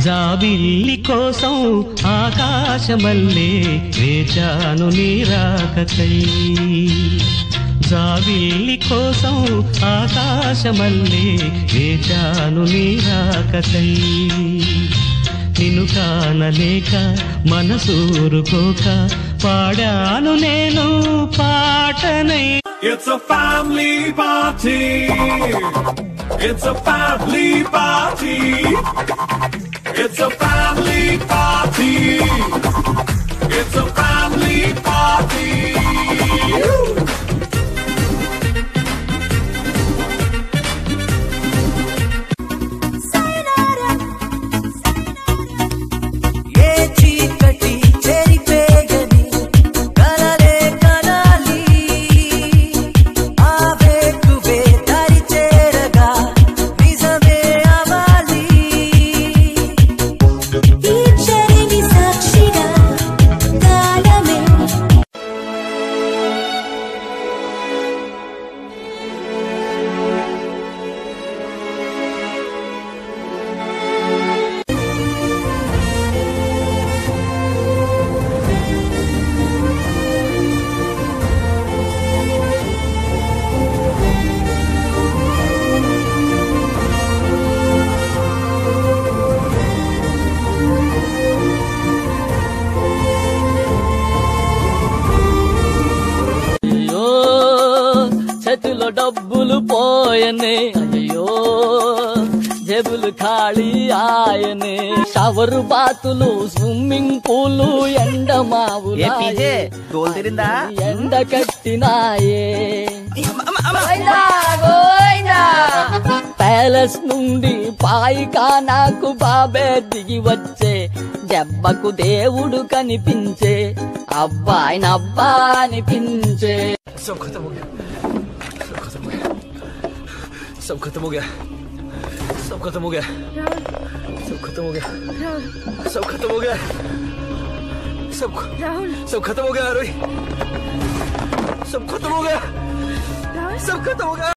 జాబిల్లి కోసం ఆకాశమల్లే వేచాను నీరాకకై జాబిల్లి కోసం ఆకాశమల్లే వేచాను నీరాకకై నిన్ను కానలేక మనసూరుకోక పాడాను నేను పాటనై It's a family party. It's a family party. It's a family party. It's a family party. ఏ చీకటి చెరిపేగని కలలే కనాలి ఆ వేకువే దరి చేరగా నిజమే అవాలి ఈ చరిని సాక్షిగా కాలమే అయ్యో చేతిలో డబ్బులు పోయనే అయ్యో జేబులు ఖాళీ ఆయనే షవరు బాతులు స్విమ్మింగ్ పూలు ఎండ మావులు తోలు తిరిందా ఎండ కట్టినాయే ప్యాలెస్ నుండి పాయికా నాకు బాబే దిగి వచ్చే దెబ్బకు దేవుడు కనిపించే అబ్బాయిని అబ్బా అనిపించే सब खत्म हो गया सब खत्म हो गया सब खत्म हो गया सब खत्म हो गया सब खत्म हो गया सब सब खत्म हो गया रोई सब खत्म हो गया सब खत्म हो गया